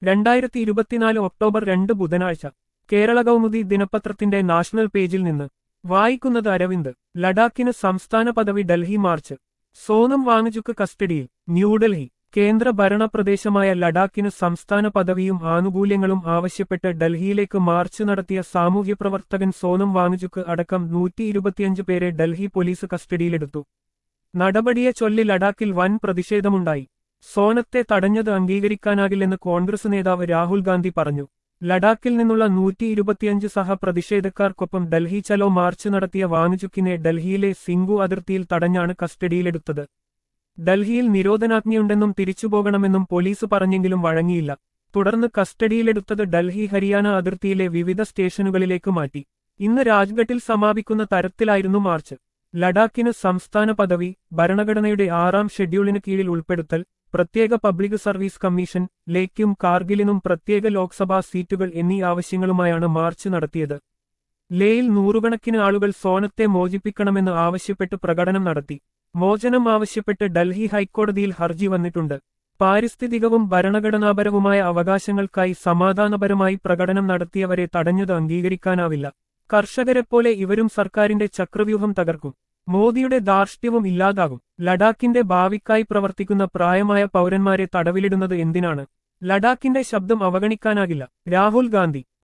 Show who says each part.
Speaker 1: രണ്ടായിരത്തി ഇരുപത്തിനാല് ഒക്ടോബർ രണ്ട് ബുധനാഴ്ച കേരള കൗമുദി ദിനപത്രത്തിന്റെ നാഷണൽ പേജിൽ നിന്ന് വായിക്കുന്നത് അരവിന്ദ് ലഡാക്കിന് സംസ്ഥാന പദവി ഡൽഹി മാർച്ച് സോനം വാങ്ങുചുക്ക് കസ്റ്റഡിയിൽ ന്യൂഡൽഹി കേന്ദ്ര ഭരണ പ്രദേശമായ ലഡാക്കിന് സംസ്ഥാന പദവിയും ആനുകൂല്യങ്ങളും ആവശ്യപ്പെട്ട് ഡൽഹിയിലേക്ക് മാർച്ച് നടത്തിയ സാമൂഹ്യപ്രവർത്തകൻ സോനം വാങ്ങുചുക്ക് അടക്കം നൂറ്റി ഇരുപത്തിയഞ്ച് പേരെ ഡൽഹി പോലീസ് കസ്റ്റഡിയിലെടുത്തു നടപടിയെ ചൊല്ലി ലഡാക്കിൽ വൻ പ്രതിഷേധമുണ്ടായി സോനത്തെ തടഞ്ഞത് അംഗീകരിക്കാനാകില്ലെന്ന് കോൺഗ്രസ് നേതാവ് രാഹുൽ ഗാന്ധി പറഞ്ഞു ലഡാക്കിൽ നിന്നുള്ള നൂറ്റി ഇരുപത്തിയഞ്ച് സഹപ്രതിഷേധക്കാർക്കൊപ്പം ഡൽഹി ചലോ മാർച്ച് നടത്തിയ വാങ്ങുചുക്കിനെ ഡൽഹിയിലെ സിംഗു അതിർത്തിയിൽ തടഞ്ഞാണ് കസ്റ്റഡിയിലെടുത്തത് ഡൽഹിയിൽ നിരോധനാജ്ഞയുണ്ടെന്നും തിരിച്ചുപോകണമെന്നും പോലീസ് പറഞ്ഞെങ്കിലും വഴങ്ങിയില്ല തുടർന്ന് കസ്റ്റഡിയിലെടുത്തത് ഡൽഹി ഹരിയാന അതിർത്തിയിലെ വിവിധ സ്റ്റേഷനുകളിലേക്ക് മാറ്റി ഇന്ന് രാജ്ഘട്ടിൽ സമാപിക്കുന്ന തരത്തിലായിരുന്നു മാർച്ച് ലഡാക്കിന് സംസ്ഥാന പദവി ഭരണഘടനയുടെ ആറാം ഷെഡ്യൂളിന് കീഴിൽ ഉൾപ്പെടുത്തൽ പ്രത്യേക പബ്ലിക് സർവീസ് കമ്മീഷൻ ലേക്കും കാർഗിലിനും പ്രത്യേക ലോക്സഭാ സീറ്റുകൾ എന്നീ ആവശ്യങ്ങളുമായാണ് മാർച്ച് നടത്തിയത് ലേയിൽ നൂറുകണക്കിന് ആളുകൾ സോനത്തെ മോചിപ്പിക്കണമെന്ന് ആവശ്യപ്പെട്ട് പ്രകടനം നടത്തി മോചനം ആവശ്യപ്പെട്ട് ഡൽഹി ഹൈക്കോടതിയിൽ ഹർജി വന്നിട്ടുണ്ട് പാരിസ്ഥിതികവും ഭരണഘടനാപരവുമായ അവകാശങ്ങൾക്കായി സമാധാനപരമായി പ്രകടനം നടത്തിയവരെ തടഞ്ഞത് അംഗീകരിക്കാനാവില്ല കർഷകരെപ്പോലെ ഇവരും സർക്കാരിന്റെ ചക്രവ്യൂഹം തകർക്കും മോദിയുടെ ധാർഷ്ട്യവും ഇല്ലാതാകും ലഡാക്കിന്റെ ഭാവിക്കായി പ്രവർത്തിക്കുന്ന പ്രായമായ പൗരന്മാരെ തടവിലിടുന്നത് എന്തിനാണ് ലഡാക്കിന്റെ ശബ്ദം അവഗണിക്കാനാകില്ല രാഹുൽ ഗാന്ധി